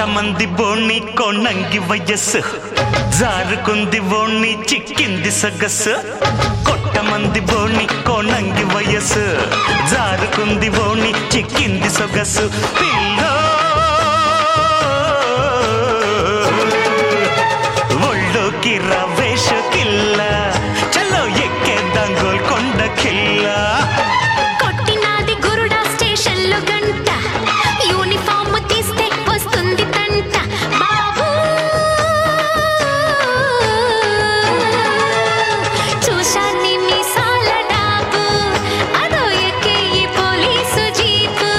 మంది బోణి కొన్నంగి వయస్సు జారుకుంది ఓణి చిక్కింది సొగస్సు కొట్ట మంది బోణి కొన్నంగి వయస్సు జారుకుంది ఓణి చిక్కింది సొగస్సు పిల్లో ఒళ్ళోకి రవేష కిల్ల చలో ఎక్కేద్దాం గోల్కొండ కిల్లా కొట్టినాది గురుడా స్టేషన్ లో గంట యూనిఫామ్ తీస్తే వస్తుంది తంట బాబు చూశాన్ని మీసాల డాబు అదో ఎక్కే ఈ పోలీసు జీపు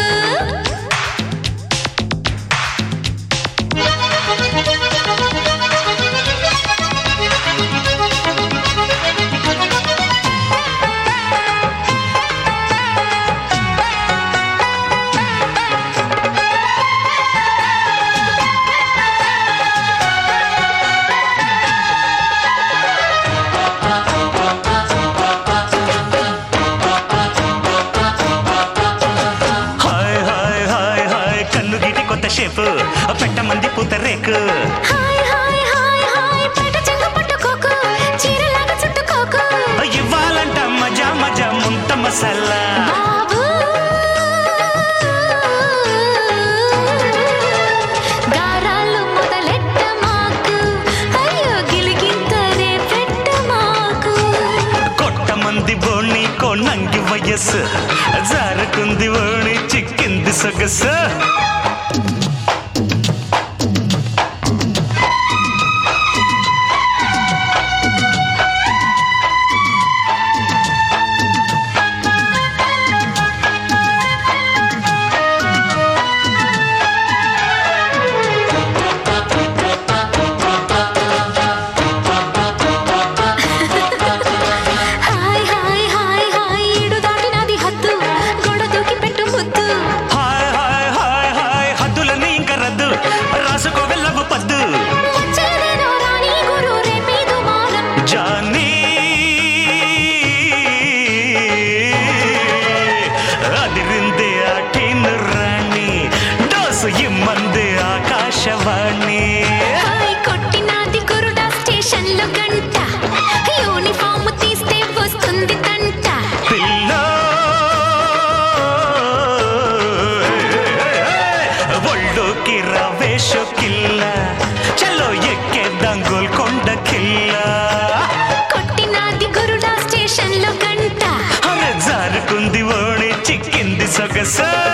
హాయ్ హాయ్ హాయ్ హాయ్ కన్ను గీటి కొత్త షేపు పెట్ట మంది పూత రేకు హాయ్ హాయ్ హాయ్ హాయ్ పట చెంగు పట్టుకోకు చీరలాగా చుట్టుకోకు ఇవ్వాలంట మజా మజా ముంత మసాలా బాబు గారాలు మొదలెట్ట మాకు అయ్యో గిలిగింతరే పెట్ట మాకు కొట్ట మంది బోణి కొన్నంగి వయస్సు జారుకుంది ఓణి చిక్కింది సొగసు హాయ్ హాయ్ హాయ్ హాయ్ ఈడు దాటినది హద్దు గొడ దూకి పెట్టు ముద్దు హాయ్ హాయ్ హాయ్ హాయ్ హద్దులని ఇంక రద్దు రాసుకో వెళ్ళవు పద్దు వచ్చేదేదో రాని గురు రేపేదు మారం జానీ అదిరింది ఆటిన రాణి డోసు ఇమ్మంది ఆకాశవాణి హాయ్ కొట్టినది గురుడా స్టేషన్ లో గంట యూనిఫామ్ తీస్తే వస్తుంది తంట పిల్ల ఒళ్ళోకి రవేష కిల్ల చలో ఎక్కేద్దాం గోల్కొండ కిల్ల కొట్టినది గురుడా స్టేషన్ లో గంట అరే జారుకుంది ఓణి చిక్కింది సొగసా